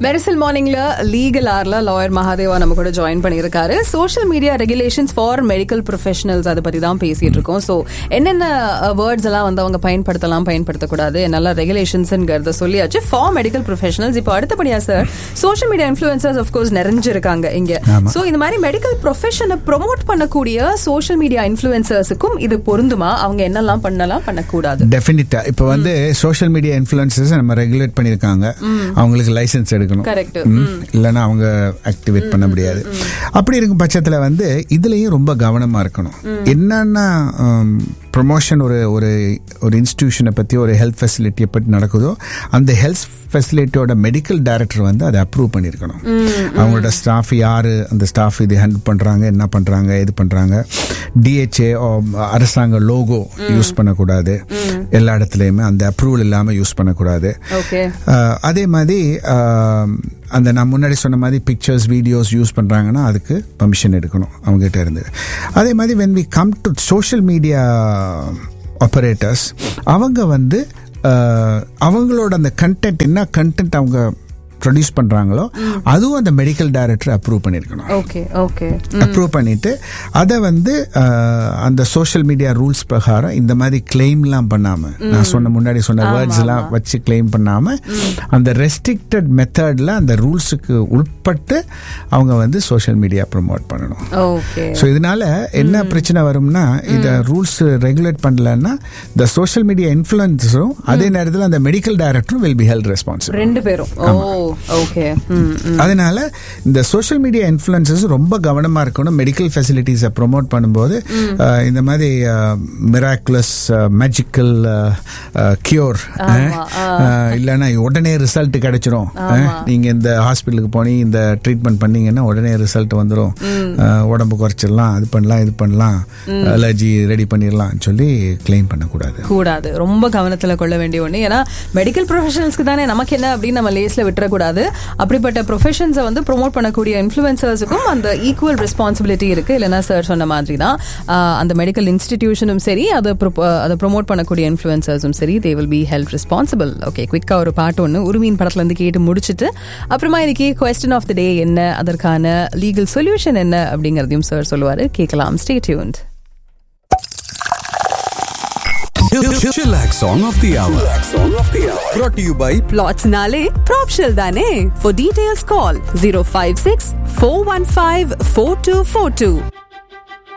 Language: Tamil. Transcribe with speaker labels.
Speaker 1: மெரிசல் மார்னிங்ல லீகல் ஆர்ல லாயர் மகாதேவா நம்ம கூட ஜாயின் பண்ணியிருக்காரு social media regulations for medical professionals அதை பத்தி தான் பேசிட்டு இருக்கோம் ஸோ என்னென்ன வேர்ட்ஸ் எல்லாம் வந்து அவங்க பயன்படுத்தலாம் பயன்படுத்தக்கூடாது என்னெல்லாம் ரெகுலேஷன்ஸ்ங்கிறத சொல்லியாச்சு ஃபார் மெடிக்கல் ப்ரொஃபஷனல்ஸ் இப்போ அடுத்தபடியா sir social media influencers of course நிறைஞ்சிருக்காங்க இங்க ஸோ இந்த மாதிரி மெடிக்கல் ப்ரொஃபஷனை ப்ரொமோட் பண்ணக்கூடிய சோஷியல் மீடியா இன்ஃபுளுசர்ஸுக்கும் இது பொருந்துமா அவங்க என்னெல்லாம் பண்ணலாம் பண்ணக்கூடாது
Speaker 2: டெஃபினட்டா இப்போ வந்து சோஷியல் மீடியா இன்ஃபுளுசஸ் நம்ம ரெகுலேட் பண்ணியிருக்காங்க அவங்களுக்கு லைசன்ஸ் எடுக்கணும்
Speaker 1: Correct.
Speaker 2: ம். இல்லைன்னா அவங்க ஆக்டிவேட் பண்ண முடியாது அப்படி இருக்கும் பட்சத்தில் வந்து இதுலயும் ரொம்ப கவனமா இருக்கணும் என்னன்னா ப்ரொமோஷன் ஒரு ஒரு ஒரு இன்ஸ்டிடியூஷனை பற்றி ஒரு ஹெல்த் ஃபெசிலிட்டியை பற்றி நடக்குதோ அந்த ஹெல்த் ஃபெசிலிட்டியோட மெடிக்கல் டைரக்டர் வந்து அதை அப்ரூவ் பண்ணியிருக்கணும் அவங்களோட ஸ்டாஃப் யார் அந்த ஸ்டாஃப் இது ஹேண்டில் பண்ணுறாங்க என்ன பண்ணுறாங்க இது பண்ணுறாங்க டிஹெச்ஏ அரசாங்க லோகோ யூஸ் பண்ணக்கூடாது எல்லா இடத்துலையுமே அந்த அப்ரூவல் இல்லாமல் யூஸ் பண்ணக்கூடாது
Speaker 1: ஓகே
Speaker 2: அஹ், அதே மாதிரி அஹ், அந்த நான் முன்னாடி சொன்ன மாதிரி பிக்சர்ஸ் வீடியோஸ் யூஸ் பண்ணுறாங்கன்னா அதுக்கு பர்மிஷன் எடுக்கணும் அவங்ககிட்ட இருந்து அதே மாதிரி when we come to social media operators அவங்க வந்து அஹ், அவங்களோட அந்த கண்டென்ட் என்ன கண்டென்ட் அவங்க ப்ரொடியூஸ் பண்ணுறாங்களோ அதுவும் அந்த மெடிக்கல் டைரக்டர் அப்ரூவ் பண்ணியிருக்கணும்
Speaker 1: ஓகே ஓகே
Speaker 2: அப்ரூவ் பண்ணிட்டு அதை வந்து அஹ், அந்த சோஷியல் மீடியா ரூல்ஸ் பிரகாரம் இந்த மாதிரி கிளைம்லாம் பண்ணாம நான் சொன்ன முன்னாடி சொன்ன வேர்ட்ஸ் எல்லாம் வச்சு கிளைம் பண்ணாம அந்த ரெஸ்ட்ரிக்டட் மெத்தட்ல அந்த ரூல்ஸுக்கு உட்பட்டு அவங்க வந்து சோஷியல் மீடியா ப்ரொமோட் பண்ணணும்
Speaker 1: ஓகே
Speaker 2: ஸோ இதனால என்ன பிரச்சனை வரும்னா இத ரூல்ஸ் ரெகுலேட் பண்ணலன்னா இந்த சோஷியல் மீடியா இன்ஃபுளுன்ஸரும் அதே நேரத்தில் அந்த மெடிக்கல் டைரக்டரும் வில் பி ஹெல்ட் ரெஸ்பான்சிபிள்
Speaker 1: ரெண்டு பேரும் ஓ ஓகே
Speaker 2: அதனால இந்த சோஷியல் மீடியா இன்ஃபுளுசஸ் ரொம்ப கவனமா இருக்கணும் மெடிக்கல் ஃபெசிலிட்டிஸை ப்ரொமோட் பண்ணும்போது அஹ், இந்த மாதிரி மிராக்குலஸ் மேஜிக்கல் கியூர் இல்லைன்னா உடனே ரிசல்ட் கிடைச்சிரும் அஹ், நீங்க இந்த ஹாஸ்பிட்டலுக்கு போனி இந்த ட்ரீட்மெண்ட் பண்ணீங்கன்னா உடனே ரிசல்ட் வந்துடும் உடம்பு குறைச்சிடலாம் அது பண்ணலாம் இது பண்ணலாம் அலர்ஜி ரெடி பண்ணிடலாம் சொல்லி கிளைம் பண்ணக்கூடாது
Speaker 1: கூடாது ரொம்ப கவனத்துல கொள்ள வேண்டிய ஒண்ணு ஏன்னா மெடிக்கல் ப்ரொஃபஷனல்ஸ்க்கு தானே நமக்கு என்ன அப்படின்னு நம்ம லேஸ்ல விட்டுறக்கூடாது அப்படிப்பட்ட ப்ரொஃபஷன்ஸை வந்து ப்ரோமோட் பண்ணக்கூடிய இன்ஃபுளுசர்ஸுக்கும் அந்த ஈக்குவல் ரெஸ்பான்சிபிலிட்டி இருக்கு இல்லைன்னா சார் சொன்ன மாதிரி தான் ஆஹ், அந்த மெடிக்கல் இன்ஸ்டிடியூஷனும் சரி அதை pro- அதை ப்ரோமோட் பண்ணக்கூடிய இன்ஃபுளுசர்ஸும் சரி they will be help responsible okay குவிக்கா ஒரு பாட்டு ஒன்று உருமீன் படத்துல இருந்து கேட்டு முடிச்சிட்டு அப்புறமா இன்னைக்கு கொஸ்டின் ஆஃப் த டே என்ன அதற்கான லீகல் சொல்யூஷன் என்ன அப்படிங்கறதையும் சார் சொல்லுவாரு கேட்கலாம் stay tuned
Speaker 3: Chillax Song of the Hour. Brought to you by
Speaker 4: Plots Nale, Propshell Dane. For details, call 056 415 4242.